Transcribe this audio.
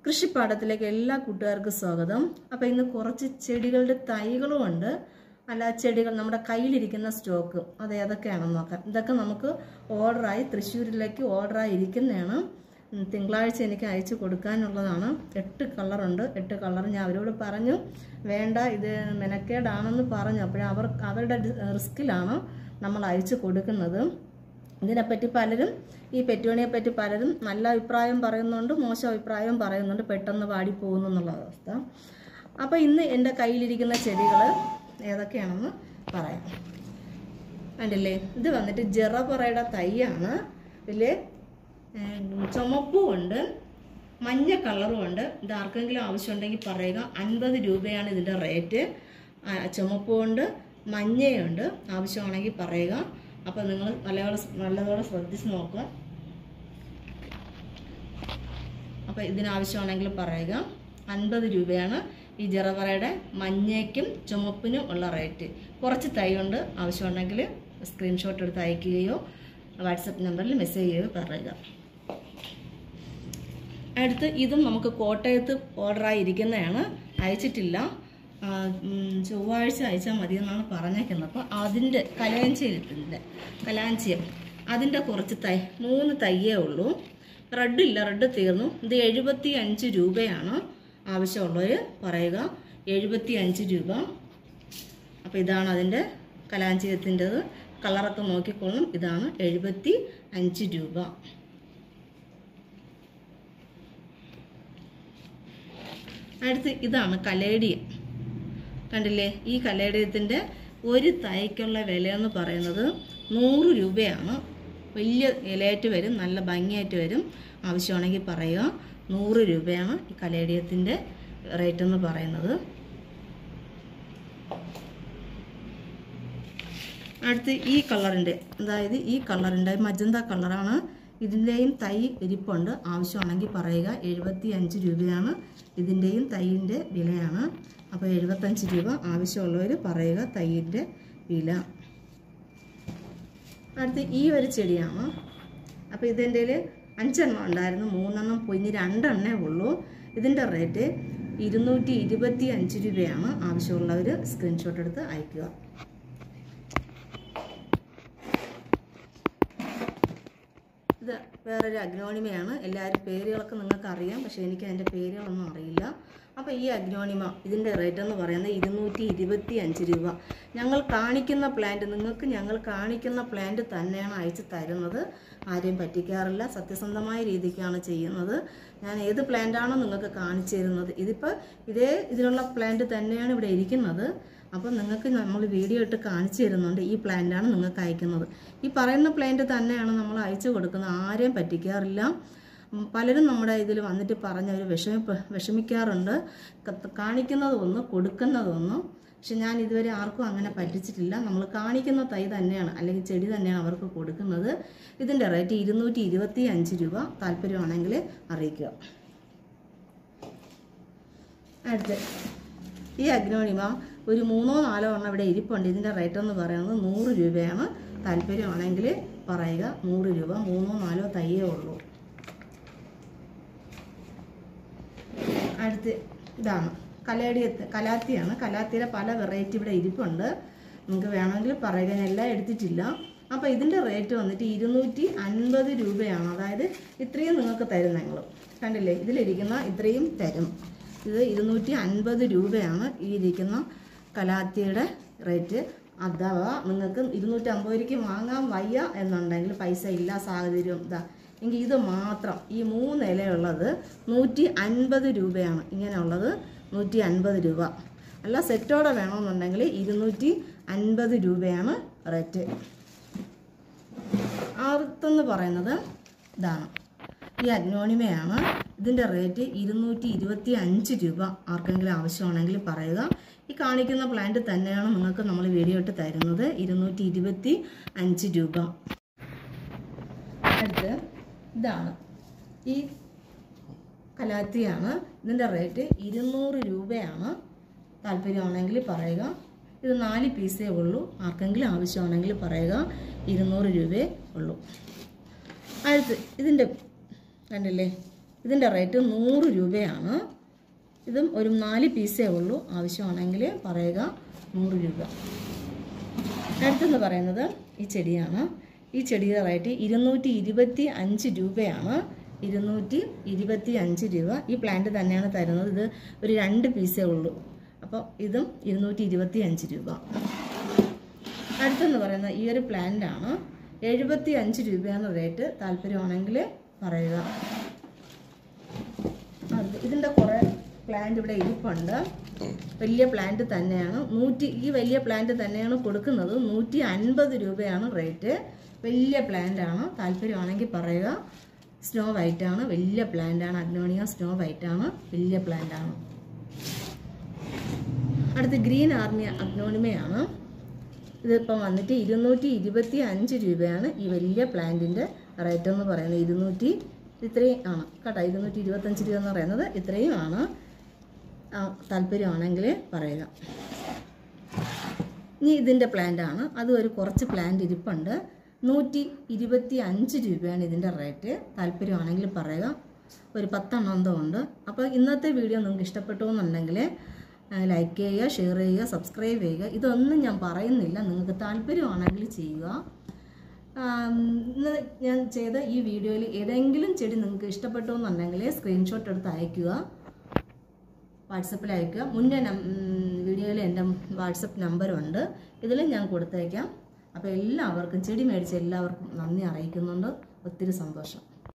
കൃഷിപ്പാടത്തിലേക്ക് എല്ലാ കൂട്ടുകാർക്കും സ്വാഗതം അപ്പോൾ ഇന്ന് കുറച്ച് ചെടികളുടെ തൈകളും ഉണ്ട് അല്ല ചെടികൾ നമ്മുടെ കയ്യിലിരിക്കുന്ന സ്റ്റോക്ക് അത് ഏതൊക്കെയാണെന്ന് നോക്കാം ഇതൊക്കെ നമുക്ക് ഓർഡറായി തൃശ്ശൂരിലേക്ക് ഓർഡറായി ഇരിക്കുന്നതാണ് ഉം, തിങ്കളാഴ്ച എനിക്ക് അയച്ചു കൊടുക്കാനുള്ളതാണ് എട്ട് കളറുണ്ട് എട്ട് കളർ ഞാൻ അവരോട് പറഞ്ഞു വേണ്ട ഇത് മെനക്കേടാണെന്ന് പറഞ്ഞു അപ്പോഴും അവർ അവരുടെ റിസ്കിലാണ് നമ്മൾ അയച്ചു കൊടുക്കുന്നത് ഇതിനെപ്പറ്റി പലരും ഈ പെറ്റുവണിയെ പറ്റി പലരും നല്ല അഭിപ്രായം പറയുന്നുണ്ട് മോശം അഭിപ്രായം പറയുന്നുണ്ട് പെട്ടെന്ന് വാടിപ്പോകുന്നു എന്നുള്ള അവസ്ഥ അപ്പോൾ ഇന്ന് എൻ്റെ കയ്യിലിരിക്കുന്ന ചെടികൾ ഏതൊക്കെയാണെന്ന് പറയാം കണ്ടില്ലേ ഇത് വന്നിട്ട് ജെറപറയുടെ തൈയാണ് ഇതിൽ ചുമപ്പും ഉണ്ട് മഞ്ഞ കളറും ഉണ്ട് ഇത് ആർക്കെങ്കിലും ആവശ്യമുണ്ടെങ്കിൽ പറയുക അൻപത് രൂപയാണ് ഇതിൻ്റെ റേറ്റ് ചുമപ്പും ഉണ്ട് മഞ്ഞയുണ്ട് ആവശ്യമാണെങ്കിൽ പറയുക അപ്പോൾ നിങ്ങൾ നല്ലപോലെ നല്ലതോടെ ശ്രദ്ധിച്ച് നോക്കുക അപ്പോൾ ഇതിനാവശ്യമാണെങ്കിൽ പറയുക അൻപത് രൂപയാണ് ഈ ജെറവറയുടെ മഞ്ഞയ്ക്കും ചുമപ്പിനും ഉള്ള റേറ്റ് കുറച്ച് തൈ ഉണ്ട് ആവശ്യമുണ്ടെങ്കിൽ സ്ക്രീൻഷോട്ട് എടുത്ത് അയക്കുകയോ വാട്സപ്പ് നമ്പറിൽ മെസ്സേജ് ചെയ്യുകയോ പറയുക അടുത്ത് ഇതും നമുക്ക് കോട്ടയത്ത് ഓർഡറായി ഇരിക്കുന്നതാണ് അയച്ചിട്ടില്ല ആ, ഉം, ചൊവ്വാഴ്ച അയച്ചാൽ മതി എന്നാണ് പറഞ്ഞേക്കുന്നത് അപ്പോൾ അതിൻ്റെ കലാഞ്ചിയത്തിൻ്റെ കലാഞ്ചിയം അതിൻ്റെ കുറച്ച് തൈ മൂന്ന് തയ്യേ ഉള്ളൂ റെഡ് ഇല്ല റെഡ് തീർന്നു ഇത് എഴുപത്തി അഞ്ച് രൂപയാണ് ആവശ്യമുള്ളവർ പറയുക എഴുപത്തി അഞ്ച് രൂപ അപ്പോൾ ഇതാണ് അതിൻ്റെ കലാഞ്ചിയത്തിൻ്റെത് കളറൊക്കെ നോക്കിക്കോളും ഇതാണ് എഴുപത്തി അഞ്ച് രൂപ അടുത്ത് ഇതാണ് കലേഡിയം കണ്ടില്ലേ ഈ കലേഡിയത്തിൻ്റെ ഒരു തൈക്കുള്ള വിലയെന്ന് പറയുന്നത് നൂറ് രൂപയാണ് വലിയ ഇലയായിട്ട് വരും നല്ല ഭംഗിയായിട്ട് വരും ആവശ്യമാണെങ്കിൽ പറയുക നൂറ് രൂപയാണ് ഈ കലേഡിയത്തിൻ്റെ റേറ്റ് എന്ന് പറയുന്നത് അടുത്ത് ഈ കളറിൻ്റെ അതായത് ഈ കളറിൻ്റെ മജന്ത കളറാണ് ഇതിൻ്റെയും തൈ ഇരിപ്പുണ്ട് ആവശ്യമാണെങ്കിൽ പറയുക എഴുപത്തി അഞ്ച് രൂപയാണ് ഇതിൻ്റെയും തൈയിൻ്റെ വിലയാണ് അപ്പോൾ എഴുപത്തഞ്ച് രൂപ ആവശ്യമുള്ളവർ പറയുക തൈയിൻ്റെ വില അടുത്ത് ഈ ഒരു ചെടിയാണ് അപ്പോൾ ഇതിൻ്റെ അഞ്ചെണ്ണം ഉണ്ടായിരുന്നു മൂന്നെണ്ണം പൊഞ്ഞ് രണ്ടെണ്ണേ ഉള്ളൂ ഇതിൻ്റെ റേറ്റ് ഇരുന്നൂറ്റി ഇരുപത്തി അഞ്ച് രൂപയാണ് ആവശ്യമുള്ളവർ സ്ക്രീൻഷോട്ട് എടുത്ത് അയക്കുക ഇത് വേറൊരു അഗ്നോണിമയാണ് എല്ലാവരും പേരുകളൊക്കെ നിങ്ങൾക്ക് അറിയാം പക്ഷേ എനിക്ക് അതിൻ്റെ പേരുകളൊന്നും അറിയില്ല അപ്പോൾ ഈ അഗ്നോണിമ ഇതിൻ്റെ റേറ്റ് എന്ന് പറയുന്നത് ഇരുന്നൂറ്റി ഇരുപത്തി അഞ്ച് രൂപ ഞങ്ങൾ കാണിക്കുന്ന പ്ലാന്റ് നിങ്ങൾക്ക് ഞങ്ങൾ കാണിക്കുന്ന പ്ലാന്റ് തന്നെയാണ് അയച്ചു തരുന്നത് ആരെയും പറ്റിക്കാറില്ല സത്യസന്ധമായ രീതിക്കാണ് ചെയ്യുന്നത് ഞാൻ ഏത് പ്ലാന്റാണോ നിങ്ങൾക്ക് കാണിച്ചു തരുന്നത് ഇതിപ്പോൾ ഇതേ ഇതിലുള്ള പ്ലാന്റ് തന്നെയാണ് ഇവിടെ ഇരിക്കുന്നത് അപ്പോൾ നിങ്ങൾക്ക് നമ്മൾ വീഡിയോ ഇട്ട് കാണിച്ചു തരുന്നുണ്ട് ഈ പ്ലാന്റാണ് നിങ്ങൾക്ക് അയക്കുന്നത് ഈ പറയുന്ന പ്ലാന്റ് തന്നെയാണ് നമ്മൾ അയച്ചു കൊടുക്കുന്നത് ആരെയും പറ്റിക്കാറില്ല ഉം, പലരും നമ്മുടെ ഇതിൽ വന്നിട്ട് പറഞ്ഞ് അവർ വിഷമി വിഷമിക്കാറുണ്ട് ക- കാണിക്കുന്നത് ഒന്ന് കൊടുക്കുന്നത് ഒന്ന് പക്ഷെ ഞാൻ ഇതുവരെ ആർക്കും അങ്ങനെ പറ്റിച്ചിട്ടില്ല നമ്മൾ കാണിക്കുന്ന തൈ തന്നെയാണ് അല്ലെങ്കിൽ ചെടി തന്നെയാണ് അവർക്ക് കൊടുക്കുന്നത് ഇതിൻ്റെ റേറ്റ് ഇരുന്നൂറ്റി ഇരുപത്തി അഞ്ച് രൂപ താല്പര്യമാണെങ്കിൽ അറിയിക്കുക അടുത്ത് ഈ അഗ്നോണിമ ഒരു മൂന്നോ നാലോ എണ്ണം ഇവിടെ ഇരിപ്പുണ്ട് ഇതിൻ്റെ റേറ്റ് എന്ന് പറയുന്നത് നൂറ് രൂപയാണ് താല്പര്യമാണെങ്കിൽ പറയുക നൂറ് രൂപ മൂന്നോ നാലോ തയ്യേ ഉള്ളൂ അടുത്ത് ഇതാണ് കലേടിയത്ത് കലാത്തിയാണ് കലാത്തിയുടെ പല വെറൈറ്റി ഇവിടെ ഇരിപ്പുണ്ട് നിങ്ങൾക്ക് വേണമെങ്കിൽ പറയുക ഞാൻ എല്ലാം എടുത്തിട്ടില്ല അപ്പോൾ ഇതിൻ്റെ റേറ്റ് വന്നിട്ട് ഇരുന്നൂറ്റി അൻപത് രൂപയാണ് അതായത് ഇത്രയും നിങ്ങൾക്ക് തരും ഞങ്ങൾ കണ്ടില്ലേ ഇതിലിരിക്കുന്ന ഇത്രയും തരും ഇത് ഇരുന്നൂറ്റി അൻപത് രൂപയാണ് ഈ ഇരിക്കുന്ന കലാത്തിയുടെ റേറ്റ് അഥവാ നിങ്ങൾക്ക് ഇരുന്നൂറ്റി അമ്പത് രൂപയ്ക്ക് വാങ്ങാൻ വയ്യ എന്നുണ്ടെങ്കിൽ പൈസ ഇല്ല സാഹചര്യം ഇതാ എങ്കിൽ ഇത് മാത്രം ഈ മൂന്ന് ഇലയുള്ളത് നൂറ്റി അൻപത് രൂപയാണ് ഇങ്ങനെയുള്ളത് നൂറ്റി അൻപത് രൂപ അല്ല സെറ്റോടെ വേണമെന്നുണ്ടെങ്കിൽ ഇരുന്നൂറ്റി അൻപത് രൂപയാണ് റേറ്റ് ആർക്കെന്ന് പറയുന്നത് ഇതാണ് ഈ അഗ്നോണിമയാണ് ഇതിൻ്റെ റേറ്റ് ഇരുന്നൂറ്റി ഇരുപത്തി അഞ്ച് രൂപ ആർക്കെങ്കിലും ആവശ്യമാണെങ്കിൽ പറയുക ഈ കാണിക്കുന്ന പ്ലാന്റ് തന്നെയാണ് നിങ്ങൾക്ക് നമ്മൾ വീഡിയോ ഇട്ട് തരുന്നത് ഇരുന്നൂറ്റി ഇരുപത്തി അഞ്ച് രൂപ അടുത്ത് ഇതാണ് ഈ കലാത്തിയാണ് ഇതിൻ്റെ റേറ്റ് ഇരുന്നൂറ് രൂപയാണ് താല്പര്യമാണെങ്കിൽ പറയുക ഇത് നാല് പീസേ ഉള്ളൂ ആർക്കെങ്കിലും ആവശ്യമാണെങ്കിൽ പറയുക ഇരുന്നൂറ് രൂപയേ ഉള്ളൂ അടുത്ത് ഇതിൻ്റെ കണ്ടില്ലേ ഇതിൻ്റെ റേറ്റ് നൂറ് രൂപയാണ് ഇതും ഒരു നാല് പീസേ ഉള്ളൂ ആവശ്യമാണെങ്കിൽ പറയുക നൂറ് രൂപ അടുത്തെന്ന് പറയുന്നത് ഈ ചെടിയാണ് ഈ ചെടിയുടെ റേറ്റ് ഇരുന്നൂറ്റി ഇരുപത്തി അഞ്ച് രൂപയാണ് ഇരുന്നൂറ്റി ഇരുപത്തി അഞ്ച് രൂപ ഈ പ്ലാന്റ് തന്നെയാണ് തരുന്നത് ഇത് ഒരു രണ്ട് പീസേ ഉള്ളൂ അപ്പോൾ ഇതും ഇരുന്നൂറ്റി ഇരുപത്തി അഞ്ച് രൂപ അടുത്തെന്ന് പറയുന്ന ഈ ഒരു പ്ലാന്റാണ് എഴുപത്തി അഞ്ച് രൂപയാണ് റേറ്റ് താല്പര്യമാണെങ്കിൽ പറയുക അത് ഇതിൻ്റെ കുറേ പ്ലാന്റ് ഇവിടെ ഇരിപ്പുണ്ട് വലിയ പ്ലാന്റ് തന്നെയാണ് നൂറ്റി ഈ വലിയ പ്ലാന്റ് തന്നെയാണ് കൊടുക്കുന്നത് നൂറ്റി അൻപത് രൂപയാണ് റേറ്റ് വലിയ പ്ലാന്റ് ആണ് താല്പര്യമാണെങ്കിൽ പറയുക സ്നോ വൈറ്റ് ആണ് വലിയ പ്ലാന്റ് ആണ് അഗ്നോണിയ സ്നോ വൈറ്റ് ആണ് വലിയ പ്ലാന്റ് ആണ് അടുത്ത് ഗ്രീൻ ആർമി അഗ്നോണിമയാണ് ഇതിപ്പം വന്നിട്ട് ഇരുന്നൂറ്റി ഇരുപത്തി അഞ്ച് രൂപയാണ് ഈ വലിയ പ്ലാന്റിൻ്റെ റേറ്റ് എന്ന് പറയുന്നത് ഇരുന്നൂറ്റി ഇത്രയും ആണ് കേട്ടോ ഇരുന്നൂറ്റി ഇരുപത്തഞ്ച് രൂപ എന്ന് പറയുന്നത് ഇത്രയും ആണ് ആ, താല്പര്യമാണെങ്കിൽ പറയുക ഇനി ഇതിൻ്റെ പ്ലാന്റ് ആണ് അതും ഒരു കുറച്ച് പ്ലാന്റ് ഇരിപ്പുണ്ട് നൂറ്റി ഇരുപത്തി അഞ്ച് രൂപയാണ് ഇതിൻ്റെ റേറ്റ് താല്പര്യമാണെങ്കിൽ പറയുക ഒരു പത്തെണ്ണം എന്തോ ഉണ്ട് അപ്പോൾ ഇന്നത്തെ വീഡിയോ നിങ്ങൾക്ക് ഇഷ്ടപ്പെട്ടു എന്നുണ്ടെങ്കിൽ ലൈക്ക് ചെയ്യുക ഷെയർ ചെയ്യുക സബ്സ്ക്രൈബ് ചെയ്യുക ഇതൊന്നും ഞാൻ പറയുന്നില്ല നിങ്ങൾക്ക് താല്പര്യമാണെങ്കിൽ ചെയ്യുക ആം, ഇന്ന് ഞാൻ ചെയ്ത ഈ വീഡിയോയിൽ ഏതെങ്കിലും ചെടി നിങ്ങൾക്ക് ഇഷ്ടപ്പെട്ടു എന്നുണ്ടെങ്കിൽ സ്ക്രീൻഷോട്ട് എടുത്ത് അയയ്ക്കുക വാട്സപ്പിൽ അയക്കുക മുന്നേ നം വീഡിയോയിൽ എൻ്റെ വാട്സപ്പ് നമ്പറുണ്ട് ഇതിലും ഞാൻ കൊടുത്തേക്കാം അപ്പോൾ എല്ലാവർക്കും ചെടി മേടിച്ച എല്ലാവർക്കും നന്ദി അറിയിക്കുന്നുണ്ട് ഒത്തിരി സന്തോഷം